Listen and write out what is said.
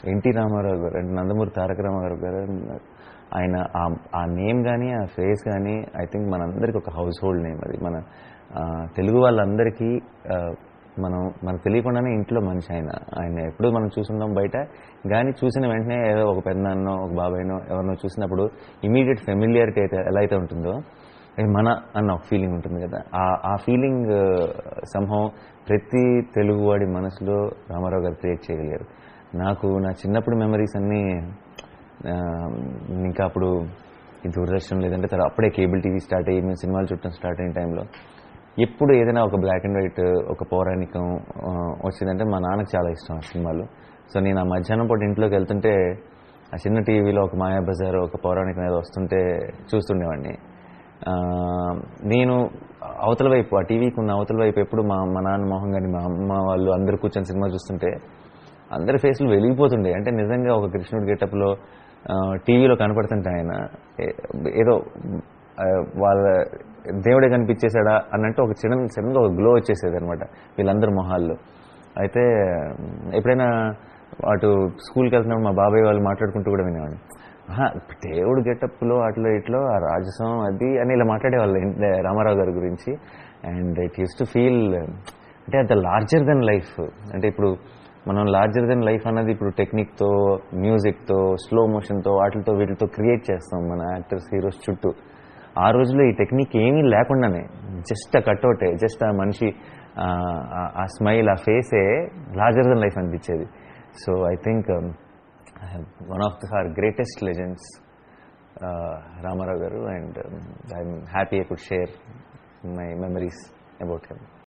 NT Ramarao గారు అంటే నందమూరి తారక రామారావు గారు ఆయన ఆ- ఆ నేమ్ కానీ ఆ ఫేస్ కానీ ఐ థింక్ మనందరికి ఒక హౌస్ హోల్డ్ నేమ్ అది మన ఆ, తెలుగు వాళ్ళందరికీ ఆ, మనం మనకు తెలియకుండానే ఇంట్లో మనిషి ఆయన ఆయన ఎప్పుడు మనం చూసుందాం బయట కానీ చూసిన వెంటనే ఏదో ఒక పెద్దనాన్నో ఒక బాబాయ్నో ఎవరినో చూసినప్పుడు ఇమీడియట్ ఫెమిలియారిటీ అయితే ఎలా అయితే ఉంటుందో అది మన అన్న ఒక ఫీలింగ్ ఉంటుంది కదా ఆ ఆ ఫీలింగ్ సంభవం ప్రతి తెలుగువాడి మనసులో రామారావు గారు క్రియేట్ చేయగలిగారు నాకు నా చిన్నప్పుడు మెమరీస్ అన్నీ ఆ, ఇంకా అప్పుడు ఈ దూరదర్శన్ లేదంటే తర్వాత అప్పుడే కేబుల్ టీవీ స్టార్ట్ అయ్యి మేము సినిమాలు చుట్టం స్టార్ట్ అయిన టైంలో ఎప్పుడు ఏదైనా ఒక బ్లాక్ అండ్ వైట్ ఒక పౌరాణికం ఆ, వచ్చిందంటే మా నాన్నకు చాలా ఇష్టం ఆ సినిమాలు సో నేను ఆ మధ్యాహ్నం పూట ఇంట్లోకి వెళ్తుంటే ఆ చిన్న టీవీలో ఒక మాయా బజార్ ఒక పౌరాణికం ఏదో వస్తుంటే చూస్తుండేవాడిని ఆ, నేను అవతల వైపు ఆ టీవీకి ఉన్న అవతల వైపు ఎప్పుడు మా మా నాన్న మోహన్ గారిని మా అమ్మ వాళ్ళు అందరూ కూర్చొని సినిమా చూస్తుంటే అందరి ఫేస్లు వెలిగిపోతుండే అంటే నిజంగా ఒక కృష్ణుడి గెటప్లో టీవీలో కనపడుతుంటే ఆయన ఏ- ఏదో ఆ, వాళ్ళ దేవుడే కనిపించేశాడా అన్నట్టు ఒక చిన్న చిన్నగా ఒక గ్లో వచ్చేసేది అనమాట వీళ్ళందరి మొహాల్లో అయితే ఎప్పుడైనా అటు స్కూల్కి వెళ్తున్నప్పుడు మా బాబాయ్ వాళ్ళు మాట్లాడుకుంటూ కూడా వినేవాడిని ఆహా, దేవుడు గెటప్లో అట్లా ఇట్లో ఆ రాజసం అది అని ఇలా మాట్లాడేవాళ్ళు ఇన్- రామారావు గారి గురించి and it used to feel అంటే అంత లార్జర్ దెన్ లైఫ్ అంటే ఇప్పుడు మనం లార్జర్ దెన్ లైఫ్ అన్నది ఇప్పుడు టెక్నిక్తో మ్యూజిక్తో స్లో మోషన్తో వాటితో వీటితో క్రియేట్ చేస్తాం మన యాక్టర్స్ హీరోస్ చుట్టూ ఆ రోజుల్లో ఈ టెక్నిక్ ఏమీ లేకుండానే జస్ట్ ఆ కట్అవుటే జస్ట్ ఆ మనిషి ఆ, ఆ- ఆ స్మైల్ ఆ ఫేసే లార్జర్ దెన్ లైఫ్ అనిపించేది so I think one of the are greatest legends Ramarao గారు and I'm happy I could share my memories about him